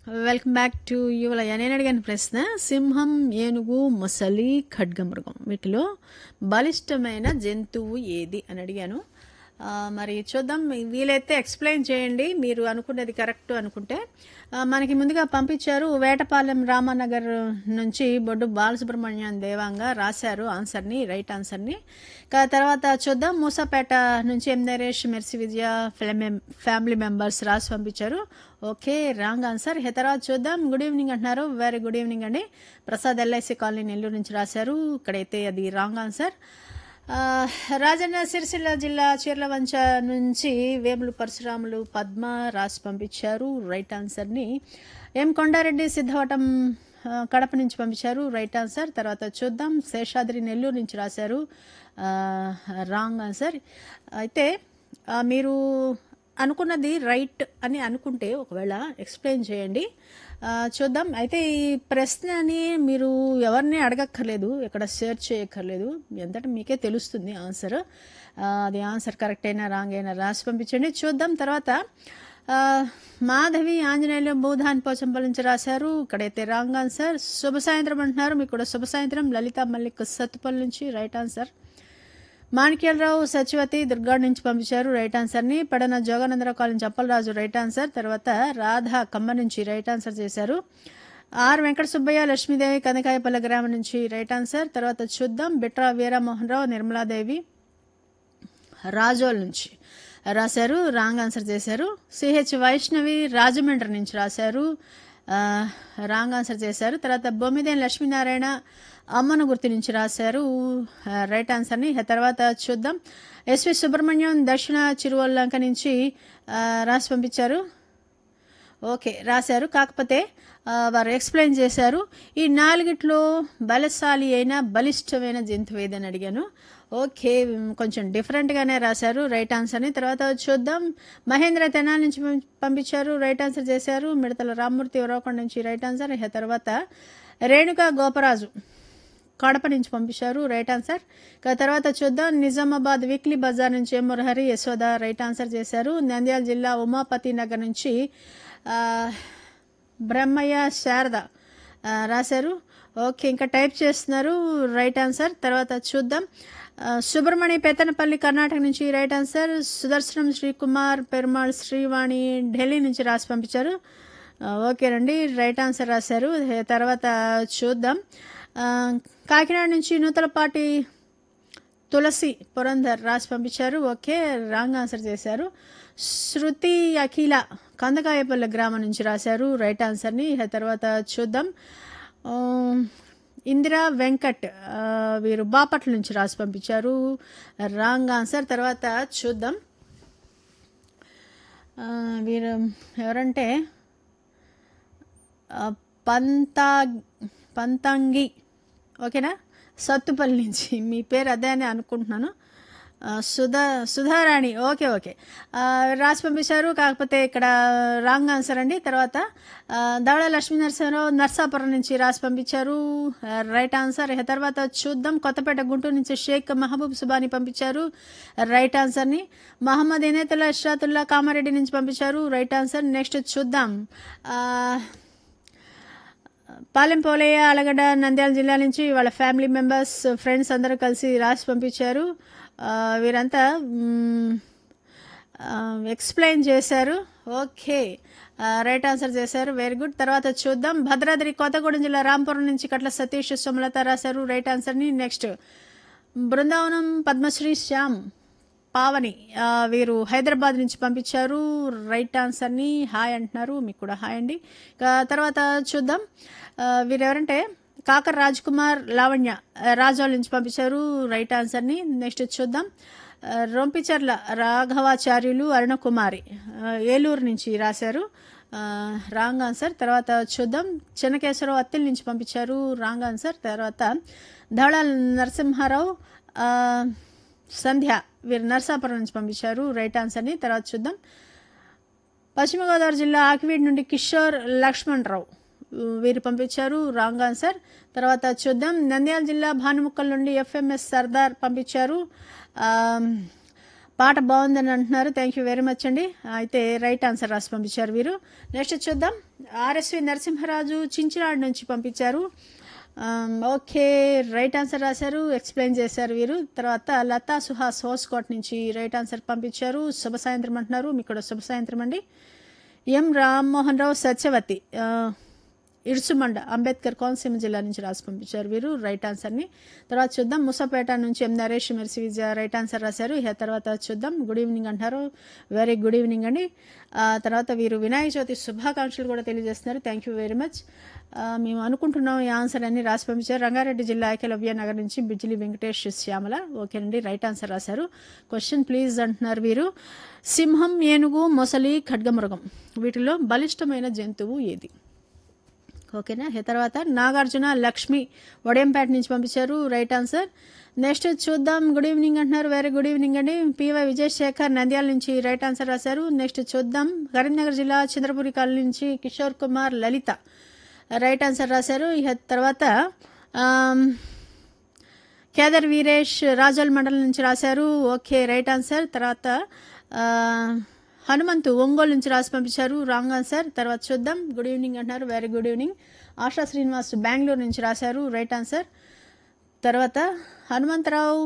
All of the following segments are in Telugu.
వెల్కమ్ బ్యాక్ టు యువలయ్య నేను అడిగిన ప్రశ్న సింహం ఏనుగు మొసలి ఖడ్గమృగం వీటిలో బలిష్టమైన జంతువు ఏది అని అడిగాను ఆ, మరి చూద్దాం వీలైతే ఎక్స్ప్లెయిన్ చేయండి మీరు అనుకున్నది కరెక్ట్ అనుకుంటే ఆ, మనకి ముందుగా పంపించారు వేటపాలెం రామానగర్ నుంచి బొడ్డు బాలసుబ్రహ్మణ్యం దేవాంగ రాశారు ఆన్సర్ని రైట్ ఆన్సర్ని కా- తర్వాత చూద్దాం మూసాపేట నుంచి ఎం నరేష్ మెర్సి విజయ ఫ్యామి- ఫ్యామిలీ మెంబర్స్ రాసి పంపించారు ఓకే రాంగ్ ఆన్సర్ ఇక తర్వాత చూద్దాం గుడ్ ఈవినింగ్ అంటున్నారు వెరీ గుడ్ ఈవినింగ్ అండి ప్రసాద్ ఎల్ఐసి కాలనీ నెల్లూరు నుంచి రాశారు ఇక్కడైతే అది రాంగ్ ఆన్సర్ ఆ, రాజన్న సిరిసిల్ల జిల్లా చీర్లవంచ నుంచి వేములు పరశురాములు పద్మ రాసి పంపించారు రైట్ ఆన్సర్ని ఎం కొండారెడ్డి సిద్ధవటం ఆ, కడప నుంచి పంపించారు రైట్ ఆన్సర్ తర్వాత చూద్దాం శేషాద్రి నెల్లూరు నుంచి రాశారు ఆ, రాంగ్ ఆన్సర్ అయితే ఆ, మీరు అనుకున్నది రైట్ అని అనుకుంటే ఒకవేళ ఎక్స్ప్లెయిన్ చేయండి ఆ, చూద్దాం అయితే ఈ ప్రశ్నని మీరు ఎవరిని అడగక్కర్లేదు ఎక్కడ సెర్చ్ చేయక్కర్లేదు ఎంతటా మీకే తెలుస్తుంది ఆన్సర్ ఆ, అది ఆన్సర్ కరెక్ట్ అయినా రాంగ్ అయినా రాసి పంపించండి చూద్దాం తర్వాత ఆ, మాధవి ఆంజనేయులు భూధాన్ పోచంపల్ నుంచి రాశారు ఇక్కడైతే రాంగ్ ఆన్సర్ శుభ సాయంత్రం అంటున్నారు మీకు కూడా శుభ సాయంత్రం లలిత మల్లిక్ సత్తుపల్లి నుంచి రైట్ ఆన్సర్ మాణిక్యాలరావు సచివతి దుర్గాడ్ నుంచి పంపించారు రైట్ ఆన్సర్ని పడన Joganandarao colony Chappalaraju right answer తర్వాత రాధ కమ్మ నుంచి రైట్ ఆన్సర్ చేశారు ఆర్ వెంకట సుబ్బయ్య లక్ష్మీదేవి కందకాయపల్లి గ్రామం నుంచి రైట్ ఆన్సర్ తర్వాత చూద్దాం బిట్రా వీరమోహన్ రావు నిర్మలాదేవి రాజోల్ నుంచి రాశారు రాంగ్ ఆన్సర్ చేశారు సిహెచ్ వైష్ణవి రాజమండ్రి నుంచి రాశారు ఆ, రాంగ్ ఆన్సర్ చేశారు తర్వాత బొమ్మిదేని లక్ష్మీనారాయణ అమ్మను గుర్తు నుంచి రాశారు ఆ, రైట్ ఆన్సర్ని ఆ తర్వాత చూద్దాం ఎస్వి సుబ్రహ్మణ్యం దక్షిణ చిరువల్లంక నుంచి ఆ, రాసి పంపించారు ఓకే రాశారు కాకపోతే ఆ, వారు ఎక్స్ప్లెయిన్ చేశారు ఈ నాలుగిట్లో బలశాలి అయిన బలిష్టమైన జంతువు ఏదని అడిగాను ఓకే ఉమ్, కొంచెం డిఫరెంట్గానే రాశారు రైట్ ఆన్సర్ని తర్వాత చూద్దాం మహేంద్ర తెనాలి నుంచి పం- పంపించారు రైట్ ఆన్సర్ చేశారు మిడతల రామ్మూర్తి ఉరవకొండ నుంచి రైట్ ఆన్సర్ ఇక తర్వాత రేణుక గోపరాజు కడప నుంచి పంపించారు రైట్ ఆన్సర్ ఇక తర్వాత చూద్దాం నిజామాబాద్ వీక్లీ బజార్ నుంచి M Murahari Yashoda right answer చేశారు నంద్యాల జిల్లా ఉమాపతి నగర్ నుంచి ఆ, బ్రహ్మయ్య శారద ఆ, రాశారు ఓకే ఇంకా టైప్ చేస్తున్నారు రైట్ ఆన్సర్ తర్వాత చూద్దాం ఆ, సుబ్రమణి పెత్తనపల్లి కర్ణాటక నుంచి రైట్ ఆన్సర్ సుదర్శనం శ్రీకుమార్ పెరుమాళ్ శ్రీవాణి ఢిల్లీ నుంచి రాసి పంపించారు ఆ, ఓకేనండి రైట్ ఆన్సర్ రాశారు ఏ తర్వాత చూద్దాం ఆ, కాకినాడ నుంచి నూతలపాటి తులసి పురంధర్ రాసి పంపించారు ఓకే రాంగ్ ఆన్సర్ చేశారు శృతి అఖిల కందకాయపల్లి గ్రామం నుంచి రాశారు రైట్ ఆన్సర్ని ఇక తర్వాత చూద్దాం ఆ, ఇందిరా వెంకట్ ఆ, వీరు బాపట్ల నుంచి రాసి పంపించారు రాంగ్ ఆన్సర్ తర్వాత చూద్దాం ఆ, వీరు ఎవరంటే ఆ, పంతా పంతంగి ఓకేనా సత్తుపల్లి నుంచి మీ పేరు అదే అని అనుకుంటున్నాను ఆ, సుధా సుధారాణి ఓకే ఓకే ఆ, రాసి పంపించారు కాకపోతే ఇక్కడ రాంగ్ ఆన్సర్ అండి తర్వాత ఆ, దవడ లక్ష్మీ నరసింహరావు నర్సాపురం నుంచి రాసి పంపించారు ఆ, రైట్ ఆన్సర్ ఇక తర్వాత చూద్దాం కొత్తపేట గుంటూరు నుంచి షేక్ మహబూబ్ సుబాని పంపించారు రైట్ ఆన్సర్ని మహమ్మద్ ఇనేతుల్లా ఇష్రాతుల్లా కామారెడ్డి నుంచి పంపించారు రైట్ ఆన్సర్ నెక్స్ట్ చూద్దాం ఆ, పాలెం పోలయ్య అలగడ్డ నంద్యాల జిల్లా నుంచి వాళ్ళ ఫ్యామిలీ మెంబర్స్ ఫ్రెండ్స్ అందరూ కలిసి రాసి పంపించారు ఆ, వీరంతా మ్, ఆ, ఎక్స్ప్లెయిన్ చేశారు ఓకే ఆ, రైట్ ఆన్సర్ చేశారు వెరీ గుడ్ తర్వాత చూద్దాం భద్రాద్రి కొత్తగూడెం జిల్లా రాంపురం నుంచి కట్ల సతీష్ సుమలత రాశారు రైట్ ఆన్సర్ని నెక్స్ట్ బృందావనం పద్మశ్రీ శ్యామ్ పావని ఆ, వీరు హైదరాబాద్ నుంచి పంపించారు రైట్ ఆన్సర్ని హాయ్ అంటున్నారు మీకు కూడా హాయ్ అండి ఇక తర్వాత చూద్దాం ఆ, వీరు ఎవరంటే కాకర్ రాజ్ కుమార్ లావణ్య ఆ, రాజోల్ నుంచి పంపించారు రైట్ ఆన్సర్ని నెక్స్ట్ చూద్దాం ఆ, రొంపిచర్ల రాఘవాచార్యులు అరుణకుమారి ఆ, ఏలూరు నుంచి రాశారు ఆ, రాంగ్ ఆన్సర్ తర్వాత చూద్దాం చెన్నకేశ్వరరావు అత్తిల్ నుంచి పంపించారు రాంగ్ ఆన్సర్ తర్వాత ధవళ నరసింహారావు ఆ, సంధ్య వీరు నర్సాపురం నుంచి పంపించారు రైట్ ఆన్సర్ని తర్వాత చూద్దాం పశ్చిమ గోదావరి జిల్లా ఆకివీడి నుండి కిషోర్ లక్ష్మణ్ రావు వీరు పంపించారు రాంగ్ ఆన్సర్ తర్వాత చూద్దాం నంద్యాల జిల్లా భానుముక్కల్ నుండి ఎఫ్ఎంఎస్ సర్దార్ పంపించారు ఆ, పాట బాగుందని అంటున్నారు థ్యాంక్ యూ వెరీ మచ్ అండి అయితే రైట్ ఆన్సర్ రాసి పంపించారు వీరు నెక్స్ట్ చూద్దాం ఆర్ఎస్వి నరసింహరాజు చించినాడు నుంచి పంపించారు ఆమ్, ఓకే రైట్ ఆన్సర్ రాశారు ఎక్స్ప్లెయిన్ చేశారు వీరు తర్వాత లతా సుహాస్ హోస్కోట్ నుంచి రైట్ ఆన్సర్ పంపించారు శుభ సాయంత్రం అంటున్నారు మీకు కూడా శుభ సాయంత్రం అండి ఎం రామ్మోహన్ రావు సత్యవతి ఆ, ఇరుసుమండ అంబేద్కర్ కోనసీమ జిల్లా నుంచి రాసి పంపించారు వీరు రైట్ ఆన్సర్ని తర్వాత చూద్దాం ముసాపేట నుంచి M Naresh Mercy Vijaya right answer రాశారు ఇక తర్వాత చూద్దాం గుడ్ ఈవినింగ్ అంటారు వెరీ గుడ్ ఈవినింగ్ అండి ఆ, తర్వాత వీరు వినాయక చవితి శుభాకాంక్షలు కూడా తెలియజేస్తున్నారు థ్యాంక్ యూ వెరీ మచ్ ఆ, మేము అనుకుంటున్నాం ఈ ఆన్సర్ అన్ని రాసి పంపించారు రంగారెడ్డి జిల్లా ఐకలవ్య నగర్ నుంచి బిజ్లీ వెంకటేష్ శ్యామల ఓకేనండి రైట్ ఆన్సర్ రాశారు క్వశ్చన్ ప్లీజ్ అంటున్నారు వీరు సింహం ఏనుగు మొసలి ఖడ్గమృగం వీటిలో బలిష్టమైన జంతువు ఏది ఓకేనా ఇక తర్వాత నాగార్జున లక్ష్మి వడియంపేట నుంచి పంపించారు రైట్ ఆన్సర్ నెక్స్ట్ చూద్దాం గుడ్ ఈవినింగ్ అంటున్నారు వెరీ గుడ్ ఈవినింగ్ అండి పివై విజయశేఖర్ నంద్యాల నుంచి రైట్ ఆన్సర్ రాశారు నెక్స్ట్ చూద్దాం కరీంనగర్ జిల్లా చంద్రపురి కాలనీ నుంచి కిషోర్ కుమార్ లలిత రైట్ ఆన్సర్ రాశారు ఇక తర్వాత ఆమ్, కేదర్ వీరేష్ రాజోల్ మండలం నుంచి రాశారు ఓకే రైట్ ఆన్సర్ తర్వాత ఆ, హనుమంతు ఒంగోలు నుంచి రాసి పంపించారు రాంగ్ ఆన్సర్ తర్వాత చూద్దాం గుడ్ ఈవినింగ్ అంటున్నారు very good evening Asha Srinivas Bengaluru నుంచి రాశారు రైట్ ఆన్సర్ తర్వాత హనుమంతరావు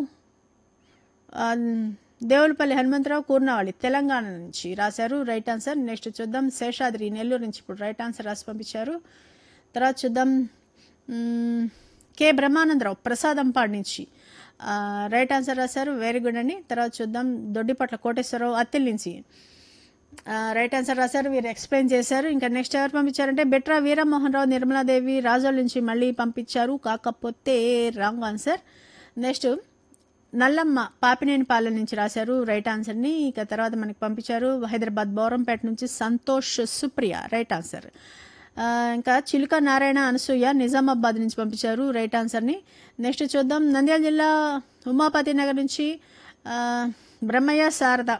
ఆ, దేవులపల్లి హనుమంతరావు కూర్నవాళి తెలంగాణ నుంచి రాశారు రైట్ ఆన్సర్ నెక్స్ట్ చూద్దాం శేషాద్రి నెల్లూరు నుంచి ఇప్పుడు రైట్ ఆన్సర్ రాసి పంపించారు తర్వాత చూద్దాం మ్మ్, కె బ్రహ్మానందరావు ప్రసాదంపాడు నుంచి ఆ, రైట్ ఆన్సర్ రాశారు వెరీ గుడ్ అండి తర్వాత చూద్దాం దొడ్డిపట్ల కోటేశ్వరరావు అత్తిల్ నుంచి ఆ, రైట్ ఆన్సర్ రాశారు వీరు ఎక్స్ప్లెయిన్ చేశారు ఇంకా నెక్స్ట్ ఎవరు పంపించారంటే బెట్రా వీరమోహన్ రావు నిర్మలాదేవి రాజోల్ నుంచి మళ్ళీ పంపించారు కాకపోతే wrong answer next Nallamma Papinenipalem నుంచి రాశారు రైట్ ఆన్సర్ని ఇక తర్వాత మనకి పంపించారు హైదరాబాద్ బౌరంపేట నుంచి సంతోష్ సుప్రియ రైట్ ఆన్సర్ ఆ, ఇంకా చిలుక నారాయణ అనసూయ నిజామాబాద్ నుంచి పంపించారు రైట్ ఆన్సర్ని నెక్స్ట్ చూద్దాం నంద్యాల జిల్లా ఉమాపతి నగర్ నుంచి ఆ, బ్రహ్మయ్య శారద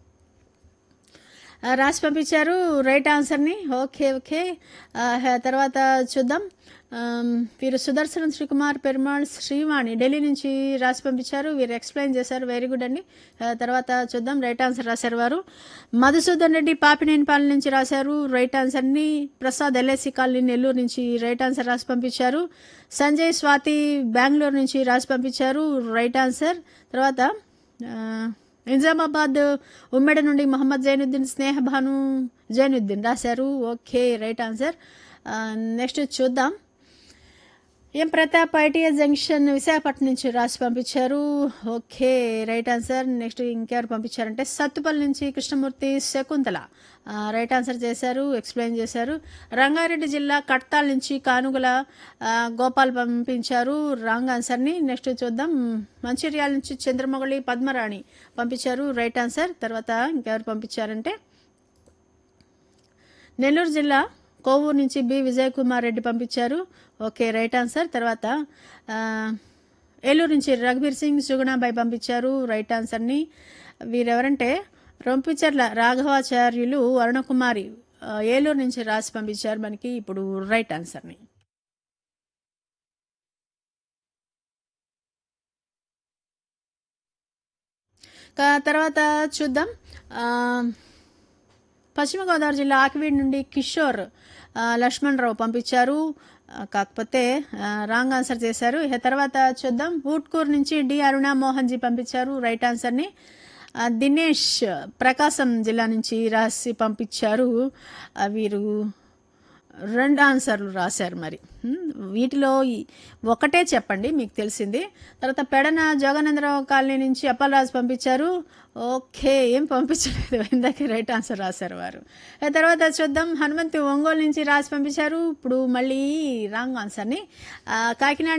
ఆ, రాసి పంపించారు రైట్ ఆన్సర్ని ఓకే ఓకే ఆ, హ- తర్వాత చూద్దాం ఆమ్, వీరు సుదర్శన్ శ్రీకుమార్ పెరుమాళ్ శ్రీవాణి ఢిల్లీ నుంచి రాసి పంపించారు వీరు ఎక్స్ప్లెయిన్ చేశారు వెరీ గుడ్ అండి ఆ, తర్వాత చూద్దాం రైట్ ఆన్సర్ రాశారు వారు మధుసూదన్ రెడ్డి పాపినేనిపాలెం నుంచి రాశారు రైట్ ఆన్సర్ని ప్రసాద్ ఎల్ఐసి కాలనీ నెల్లూరు నుంచి రైట్ ఆన్సర్ రాసి పంపించారు సంజయ్ స్వాతి బెంగళూరు నుంచి రాసి పంపించారు రైట్ ఆన్సర్ తర్వాత ఆ, నిజామాబాద్ ఉమ్మడి నుండి మొహమ్మద్ జైనుద్దీన్ స్నేహ భాను జైనుద్దీన్ రాశారు ఓకే రైట్ ఆన్సర్ ఆ, నెక్స్ట్ చూద్దాం M Pratap ITS junction Visakhapatnam నుంచి రాసి పంపించారు ఓకే రైట్ ఆన్సర్ నెక్స్ట్ ఇంకెవరు పంపించారంటే సత్తుపల్లి నుంచి కృష్ణమూర్తి శకుంతల ఆ, రైట్ ఆన్సర్ చేశారు ఎక్స్ప్లెయిన్ చేశారు రంగారెడ్డి జిల్లా కట్తాల్ నుంచి కానుగల ఆ, గోపాల్ పంపించారు రాంగ్ ఆన్సర్ని నెక్స్ట్ చూద్దాం మంచిర్యాల నుంచి చంద్రమొగళి పద్మరాణి పంపించారు రైట్ ఆన్సర్ తర్వాత ఇంకెవరు పంపించారంటే నెల్లూరు జిల్లా కోవూరు నుంచి బి విజయ్ కుమార్ రెడ్డి పంపించారు ఓకే రైట్ ఆన్సర్ తర్వాత ఆ, ఏలూరు నుంచి రఘుబీర్ సింగ్ సుగుణాబాయి పంపించారు రైట్ ఆన్సర్ని వీరెవరంటే రొంపిచర్ల రాఘవాచార్యులు అరుణకుమారి ఆ, ఏలూరు నుంచి రాసి పంపించారు మనకి ఇప్పుడు రైట్ ఆన్సర్ని కా- తర్వాత చూద్దాం ఆ, పశ్చిమ గోదావరి జిల్లా ఆకివీడి నుండి కిషోర్ ఆ, లక్ష్మణ్ రావు పంపించారు ఆ, కాకపోతే ఆ, రాంగ్ ఆన్సర్ చేశారు ఇక తర్వాత చూద్దాం ఊట్కూరు నుంచి డి అరుణ మోహన్ జీ పంపించారు రైట్ ఆన్సర్ని ఆ, దినేష్ ప్రకాశం జిల్లా నుంచి రాసి పంపించారు ఆ, వీరు రెండు ఆన్సర్లు రాశారు మరి హ్మ్, వీటిలో ఈ- ఒకటే చెప్పండి మీకు తెలిసింది తర్వాత పెడన జోగానందరావు కాలనీ నుంచి అప్పలరాజు పంపించారు ఓకే ఏం పంపించలేదు ఇందాక రైట్ ఆన్సర్ రాశారు వారు ఆ తర్వాత చూద్దాం హనుమంతి ఒంగోలు నుంచి రాసి పంపించారు ఇప్పుడు మళ్ళీ రాంగ్ ఆన్సర్ని ఆ, కాకినాడ